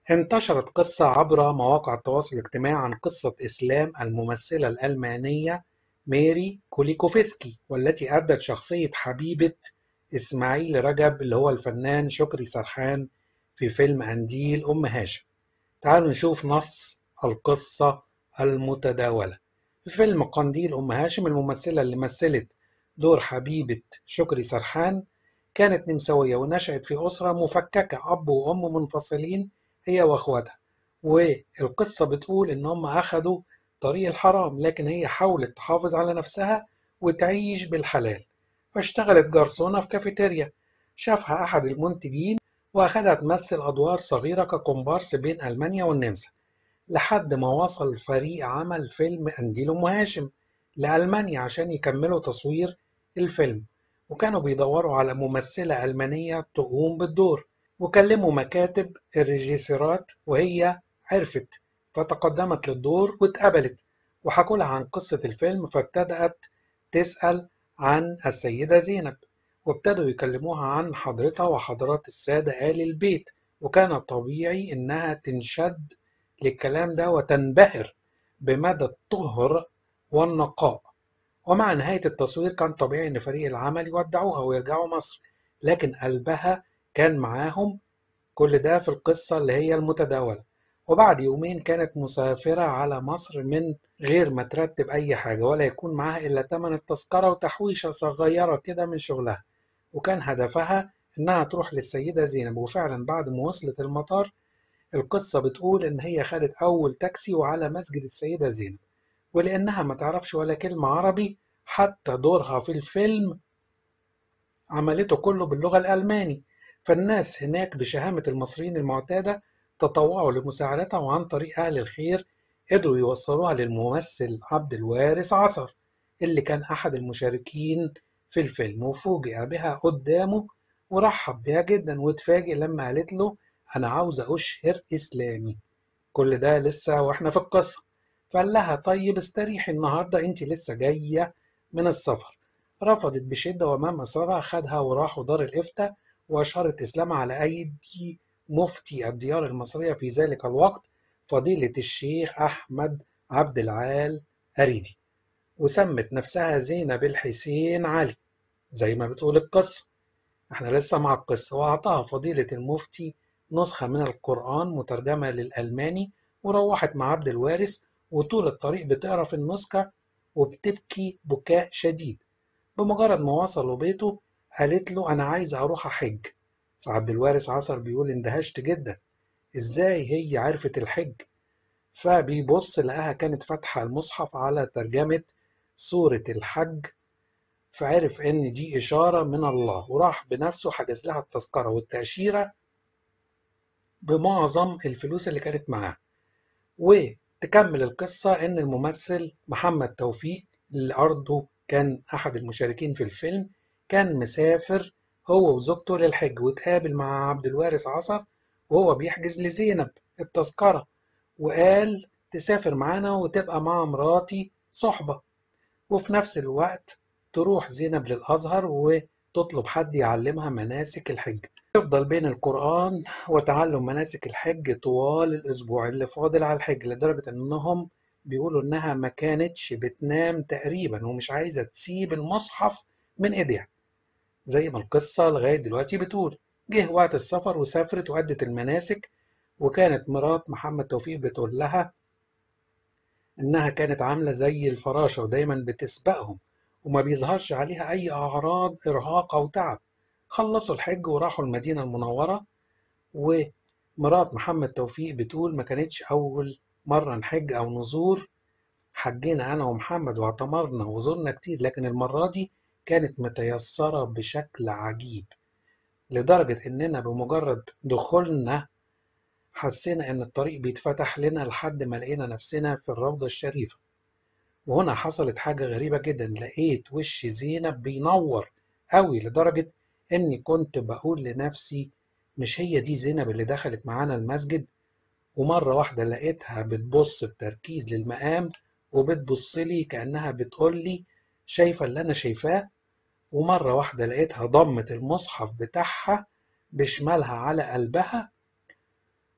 انتشرت قصة عبر مواقع التواصل الاجتماعي عن قصة إسلام الممثلة الألمانية ميري كوليكوفسكي والتي أدت شخصية حبيبة إسماعيل رجب اللي هو الفنان شكري سرحان في فيلم أنديل أم هاشم تعالوا نشوف نص القصة المتداولة في فيلم قنديل أم هاشم الممثلة اللي مثلت دور حبيبة شكري سرحان كانت نمساوية ونشأت في أسرة مفككة أب وأم منفصلين هي وأخواتها والقصة بتقول إن هم أخدوا طريق الحرام لكن هي حاولت تحافظ على نفسها وتعيش بالحلال فاشتغلت جرسونة في كافيتيريا شافها أحد المنتجين وأخدها تمثل أدوار صغيرة ككومبارس بين ألمانيا والنمسا لحد ما وصل فريق عمل فيلم أنديل أم هاشم لألمانيا عشان يكملوا تصوير الفيلم وكانوا بيدوروا على ممثلة ألمانية تقوم بالدور وكلموا مكاتب الريجيسيرات وهي عرفت فتقدمت للدور واتقبلت وحكوا لها عن قصة الفيلم فابتدأت تسأل عن السيدة زينب وابتدوا يكلموها عن حضرتها وحضرات السادة آل البيت وكان طبيعي إنها تنشد للكلام ده وتنبهر بمدى الطهر والنقاء ومع نهاية التصوير كان طبيعي إن فريق العمل يودعوها ويرجعوا مصر لكن قلبها كان معاهم كل ده في القصة اللي هي المتداولة وبعد يومين كانت مسافرة على مصر من غير ما ترتب أي حاجة ولا يكون معاها إلا تمن التذكرة وتحويشة صغيرة كده من شغلها وكان هدفها إنها تروح للسيدة زينب وفعلا بعد ما وصلت المطار القصة بتقول إن هي خدت أول تاكسي وعلى مسجد السيدة زينب ولأنها ما تعرفش ولا كلمة عربي حتى دورها في الفيلم عملته كله باللغة الألماني فالناس هناك بشهامة المصريين المعتادة تطوعوا لمساعدتها وعن طريق أهل الخير قدروا يوصلوها للممثل عبد الوارث عصر اللي كان أحد المشاركين في الفيلم وفوجئ بها قدامه ورحب بها جدا واتفاجئ لما قالت له أنا عاوزة أشهر إسلامي كل ده لسه وإحنا في القصة فقال لها طيب استريحي النهاردة أنت لسه جاية من السفر رفضت بشدة وأمام إصرارها خدها وراحوا دار الإفتاء وأشهرت إسلام على أيدي مفتي الديار المصرية في ذلك الوقت فضيلة الشيخ أحمد عبد العال هريدي وسمت نفسها زينب الحسين علي زي ما بتقول القصة احنا لسه مع القصة وأعطاها فضيلة المفتي نسخة من القرآن مترجمة للألماني وروحت مع عبد الوارث وطول الطريق بتقرا في النسخة وبتبكي بكاء شديد بمجرد ما وصلوا بيته قالت له أنا عايزة أروح أحج فعبد الوارث عصر بيقول اندهشت جدا إزاي هي عرفت الحج فبيبص لقاها كانت فاتحة المصحف على ترجمة سورة الحج فعرف إن دي إشارة من الله وراح بنفسه حجز لها التذكرة والتأشيرة بمعظم الفلوس اللي كانت معاه وتكمل القصة إن الممثل محمد توفيق اللي أرضه كان أحد المشاركين في الفيلم كان مسافر هو وزوجته للحج وتقابل مع عبد الوارث عصر وهو بيحجز لزينب التذكرة وقال تسافر معانا وتبقى مع مراتي صحبة وفي نفس الوقت تروح زينب للأزهر وتطلب حد يعلمها مناسك الحج يفضل بين القرآن وتعلم مناسك الحج طوال الأسبوع اللي فاضل على الحج لدرجة إنهم بيقولوا إنها ما كانتش بتنام تقريبا ومش عايزة تسيب المصحف من إيديها زي ما القصة لغاية دلوقتي بتقول جه وقت السفر وسافرت وأدت المناسك وكانت مرات محمد توفيق بتقول لها إنها كانت عاملة زي الفراشة ودايما بتسبقهم وما بيظهرش عليها أي أعراض إرهاق أو تعب خلصوا الحج وراحوا المدينة المنورة ومرات محمد توفيق بتقول ما كانتش أول مرة نحج أو نزور حجينا أنا ومحمد واعتمرنا وزرنا كتير لكن المرة دي كانت متيسرة بشكل عجيب لدرجة إننا بمجرد دخولنا حسينا إن الطريق بيتفتح لنا لحد ما لقينا نفسنا في الروضة الشريفة وهنا حصلت حاجة غريبة جدا لقيت وش زينب بينور قوي لدرجة إني كنت بقول لنفسي مش هي دي زينب اللي دخلت معانا المسجد ومرة واحدة لقيتها بتبص بتركيز للمقام وبتبص لي كأنها بتقول لي شايفة اللي أنا شايفاه ومرة واحدة لقيتها ضمت المصحف بتاعها بشمالها على قلبها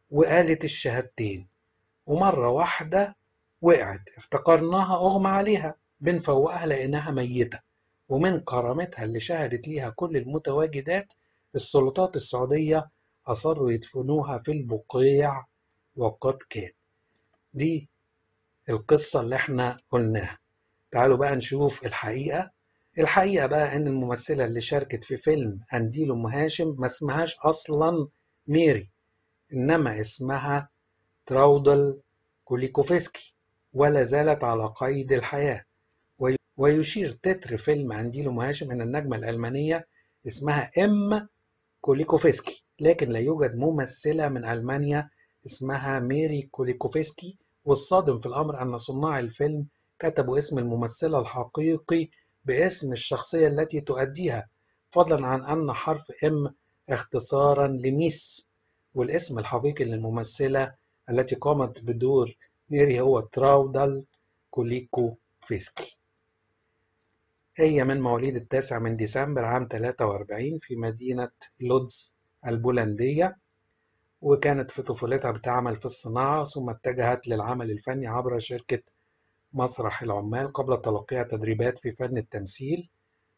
وقالت الشهادتين ومرة واحدة وقعت افتكرناها أغمى عليها بنفوقها لأنها ميتة ومن كرامتها اللي شهدت ليها كل المتواجدات السلطات السعودية أصروا يدفنوها في البقيع وقد كان دي القصة اللي احنا قلناها تعالوا بقى نشوف الحقيقة الحقيقة بقى إن الممثلة اللي شاركت في فيلم أنديل أم هاشم ما اسمهاش أصلا ميري إنما اسمها تراودل كوليكوفسكي ولا زالت على قيد الحياة ويشير تتر فيلم أنديل أم هاشم أن النجمة الألمانية اسمها إم كوليكوفسكي لكن لا يوجد ممثلة من ألمانيا اسمها ميري كوليكوفسكي والصادم في الأمر أن صناع الفيلم كتبوا اسم الممثلة الحقيقي باسم الشخصية التي تؤديها فضلا عن أن حرف M اختصارا لميس والاسم الحقيقي للممثلة التي قامت بدور ميري هو تراودل كوليكو فيسكي هي من مواليد التاسع من ديسمبر عام 43 في مدينة لودز البولندية وكانت في طفولتها بتعمل في الصناعة ثم اتجهت للعمل الفني عبر شركة مسرح العمال قبل تلقيها تدريبات في فن التمثيل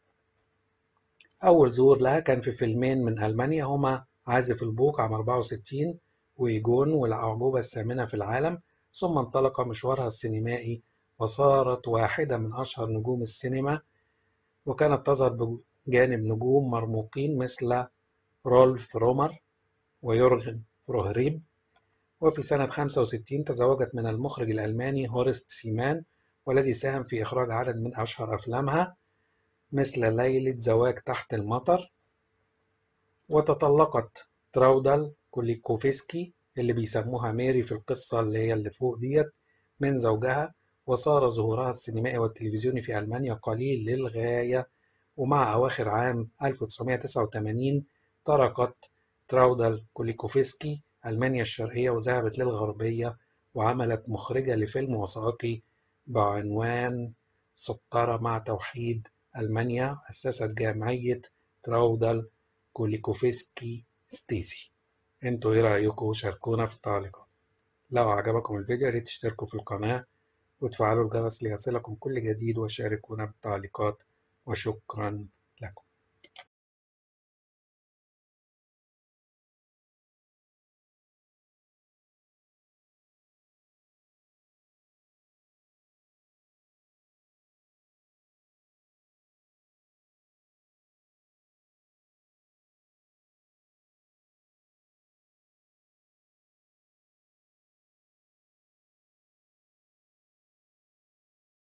أول ظهور لها كان في فيلمين من ألمانيا هما عازف البوق عام 64 ويجون والأعجوبة الثامنة في العالم ثم انطلق مشوارها السينمائي وصارت واحدة من أشهر نجوم السينما وكانت تظهر بجانب نجوم مرموقين مثل رولف رومر ويورغن فروهريب وفي سنة 65 تزوجت من المخرج الألماني هورست سيمان والذي ساهم في إخراج عدد من أشهر أفلامها مثل ليلة زواج تحت المطر وتطلقت تراودل كوليكوفسكي اللي بيسموها ميري في القصة اللي هي اللي فوق ديت من زوجها وصار ظهورها السينمائي والتلفزيوني في ألمانيا قليل للغاية ومع أواخر عام 1989 تركت تراودل كوليكوفسكي ألمانيا الشرقية وذهبت للغربية وعملت مخرجة لفيلم وثائقي بعنوان سكرة مع توحيد ألمانيا أسست جمعية تراودل كوليكوفسكي ستيسي انتوا ايه رأيكم شاركونا في التعليقات لو عجبكم الفيديو ياريت تشتركوا في القناة وتفعلوا الجرس ليصلكم كل جديد وشاركونا بالتعليقات وشكرا لكم